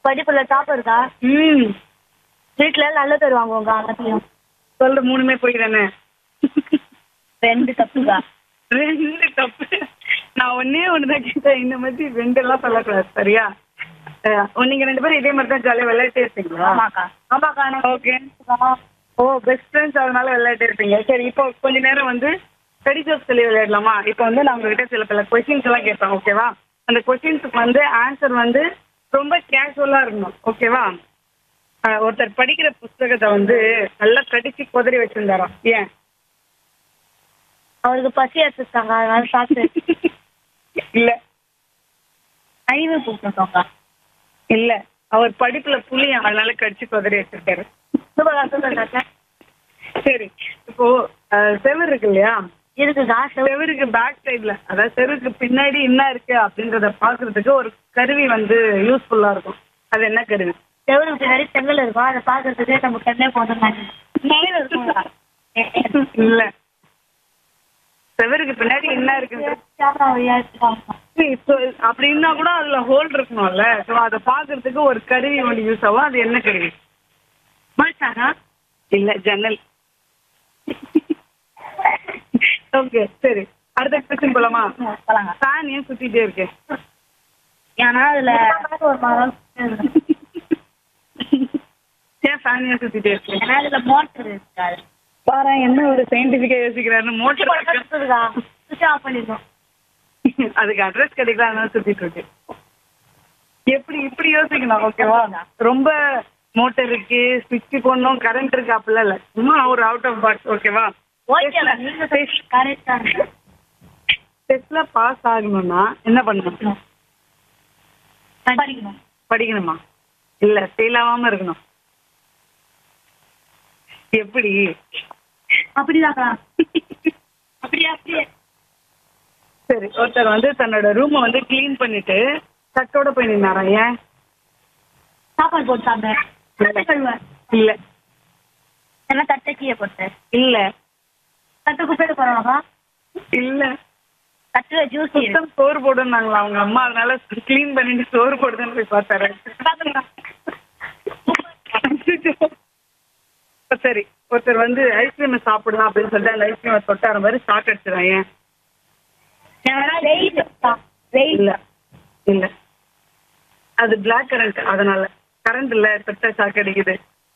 படிப்புல டாப் இருக்கா ம் வீட்டுல நல்ல பேர் வாங்குவாங்க எல்லாத்தையும் சொல்ற மூணுமே போய் தானே ரெண்டு தப்புக்கா ரெண்டு தப்பு நான் ஒன்னே ஒண்ணுதான் கேட்டேன் இந்த மாதிரி ரெண்டெல்லாம் சொல்லக்கூடாது சரியா அஹ், நீங்க ரெண்டு பேரும் இதே மாதிரி தான் ஜாலியா விளையாட்டே இருப்பீங்களா ஆமாக்கா ஆமாக்கா எனக்கு ஓகே ஓ பெஸ்ட் ஃப்ரெண்ட்ஸ் அதனால விளையாட்டு இருப்பீங்க சரி இப்போ கொஞ்ச நேரம் வந்து ஸ்டடி ஜோக் சொல்லி விளையாடலாமா இப்போ வந்து நான் உங்ககிட்ட சில பல கொஸ்டின்ஸ் எல்லாம் கேட்பேன் ஓகேவா அந்த கொஸ்டின்ஸுக்கு வந்து ஆன்சர் வந்து ரொம்ப கேஷுவலா இருக்கணும் ஓகேவா அஹ், ஒருத்தர் படிக்கிற புஸ்தகத்தை வந்து நல்லா கடிச்சு குதறி வச்சிருந்தாராம் ஏன் அவருக்கு பசி எடுத்துட்டாங்க அதனால சாப்பிட்டு இல்ல அறிவு கூப்பிட்டோம்க்கா இல்ல அவர் படிப்புல புளியா அதனால கடிச்சு குதறி வச்சிருக்காரு சூப்பரா சூப்பர் சரி இப்போ அஹ், செவுரு இருக்கு இல்லையா இருக்குக்கா செவருக்கு பேக் சைடுல அதாவது செவருக்கு பின்னாடி என்ன இருக்கு அப்படின்றத பாக்குறதுக்கு ஒரு கருவி வந்து யூஸ்ஃபுல்லா இருக்கும் அது என்ன கருவி செவருக்கு பின்னாடி செங்கல் இருக்கும் அதை பாக்குறதுக்கு நம்ம கண்ணே போதும் நினைவு இருக்குங்களா இல்ல செவருக்கு பின்னாடி என்ன இருக்கு கேமரா வழியா எடுத்துக்காங்க அப்படின்னா கூட அதுல ஹோல் இருக்கணும்ல ஸோ அதை பாக்குறதுக்கு ஒரு கருவி ஒன்று யூஸ் ஆகும் அது என்ன கருவி முடிச்சாங்க இல்ல ஜன்னல் ஓகே சரி அடுத்த கொஸ்டின் போலாமா போலாங்க ஃபேன் ஏன் சுத்திட்டே இருக்கு ஏன்னா அதுல ஒரு மரம் ஏன் ஃபேன் ஏன் சுத்திட்டே இருக்கு ஏன்னா அதுல மோட்டர் இருக்காது பாரு என்ன ஒரு சயின்டிபிக்கா யோசிக்கிறாரு மோட்டர் சுத்துதுக்கா சுவிட்ச் ஆஃப் பண்ணிடணும் அதுக்கு அட்ரஸ் கிடைக்கல அதனால சுத்திட்டு இருக்கு எப்படி இப்படி யோசிக்கணும் ஓகேவா ரொம்ப மோட்டர் இருக்கு சுவிட்ச் போடணும் கரண்ட் இருக்கு அப்படிலாம் இல்ல சும்மா ஒரு அவுட் ஆஃப் பாக்ஸ் ஓகேவா ஓகே நீங்க கரெக்டா டெஸ்ட்ல பாஸ் ஆகணும்னா என்ன பண்ணணும் படிக்கணும் படிக்கணுமா இல்ல ஃபெயில் ஆகாம இருக்கணும் எப்படி அப்படிதாக்கா அப்படியா அப்படியே சரி ஒருத்தர் வந்து தன்னோட ரூமை வந்து க்ளீன் பண்ணிட்டு சட்டோட போய் நின்னாராம் ஏன் சாப்பாடு போட்டு சாப்பிட்டேன் தட்டை கழுவேன் இல்ல ஏன்னா தட்டை கீழே போட்டேன் இல்ல தட்டு குப்பையில போறாங்கக்கா இல்ல தட்டுல ஜூஸ் சுத்தம் சோறு போடுனாங்களா அவங்க அம்மா அதனால க்ளீன் பண்ணிட்டு சோறு போடுதுன்னு போய் பார்த்தாரு இப்ப சரி ஒருத்தர் வந்து ஐஸ்கிரீம் சாப்பிடலாம் அப்படின்னு சொல்லிட்டு அந்த ஐஸ்கிரீமை தொட்டார மாதிரி ஷாக் அடிச்சிடான் ஏன் வெயில் வெயில் இல்ல இல்ல அது பிளாக் கரண்ட் அதனால கரண்ட் இல்ல தொட்டா ஷாக் அடிக்குது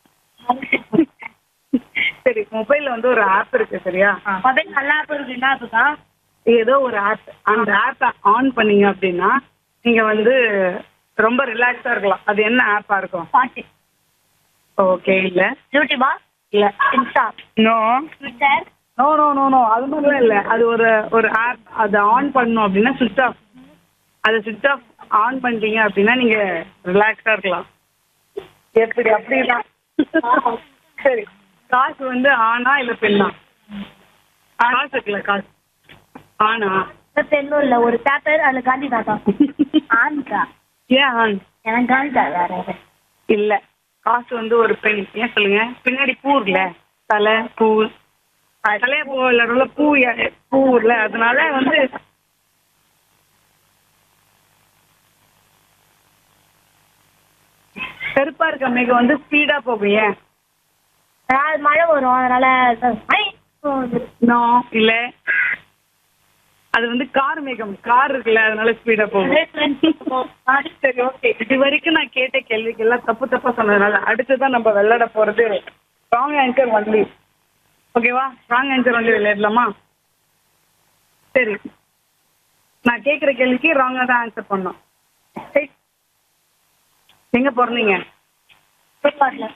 சரி மொபைல்ல வந்து ஒரு ஆப் இருக்கு சரியா மொபைல் நல்லா இருக்கு என்ன இருக்குக்கா ஏதோ ஒரு ஆப் அந்த ஆப்பை ஆன் பண்ணீங்க அப்படின்னா நீங்க வந்து ரொம்ப ரிலாக்ஸா இருக்கலாம் அது என்ன ஆப்பா இருக்கும் பாட்டு ஓகே இல்ல யூடியூபா இல்ல Insta no Twitter no no no no அது மாதிரிலாம் இல்ல அது ஒரு ஒரு ஆப் அதை ஆன் பண்ணணும் அப்படின்னா சுவிட்ச் ஆஃப் அதை சுவிட்ச் ஆஃப் ஆன் பண்ணிட்டீங்க அப்படின்னா நீங்க ரிலாக்ஸா இருக்கலாம் எப்படி அப்படிதான் சரி காசு வந்து ஆனா இல்ல பெண்ணா காசு இருக்குல்ல காசு ஆனா பெண்ணும் இல்ல ஒரு பேப்பர் அதுல காந்தி தாத்தா ஆன்கா ஏன் ஆண் எனக்கு காந்தி தாத்தா வேற இல்ல காசு வந்து ஒரு பெண் ஏன் சொல்லுங்க பின்னாடி பூ இருக்குல்ல தலை பூ தலைய பூ இல்ல பூ எ- பூ இல்ல அதனால வந்து கருப்பா இருக்க மேகம் வந்து ஸ்பீடா போகும் ஏன் அதாவது மழை வரும் அதனால ஐ, போகுது. நோ இல்ல அது வந்து கார் மேகம் கார் இருக்குல்ல அதனால ஸ்பீடா போகும் சரி ஓகே இது வரைக்கும் நான் கேட்ட கேள்விக்கு எல்லாம் தப்பு தப்பா சொன்னதுனால அடுத்ததான் நம்ம விளையாட போறது ராங் ஆன்சர் ஒன்லி ஓகேவா ராங் ஆன்சர் ஒன்லி விளையாடலாமா சரி நான் கேட்குற கேள்விக்கு ராங்கா தான் ஆன்சர் பண்ணோம் சரி. எங்க பிறந்தீங்க சூப்பர்ல.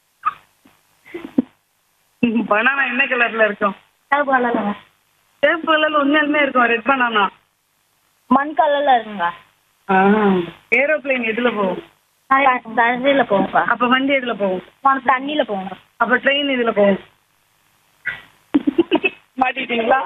பனானா என்ன கலர்ல இருக்கும் சிவப்பு கலர்ல. சேப்பு கலர்ல உண்மையாலுமே இருக்கும் ரெட் பனானா மண் கலர்ல இருக்குங்க ஏரோப்ளேன் எதுல போகும் தண்ணியில போகும்ப்பா அப்ப வண்டி எதுல போகும் தண்ணியில போகும் அப்ப ட்ரெயின் இதுல போகும் மாட்டிட்டீங்களா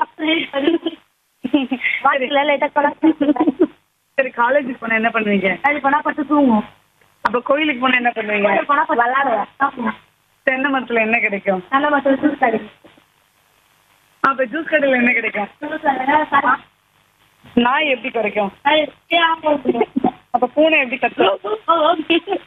வாட்டில லைட்டா கலர் சரி காலேஜுக்கு போனா என்ன பண்ணுவீங்க அது போனா பட்டு தூங்கும் அப்ப கோயிலுக்கு போனா என்ன பண்ணுவீங்க அது போனா விளாடுவேன் தென்னை மரத்துல என்ன கிடைக்கும் நல்ல மட்டும் ஜூஸ் கிடைக்கும் அப்ப ஜூஸ் கடையில என்ன கிடைக்கும் ஜூஸ் கிடைக்கும் நாய் எப்படி கிடைக்கும் அது அப்ப பூனை எப்படி கத்தும்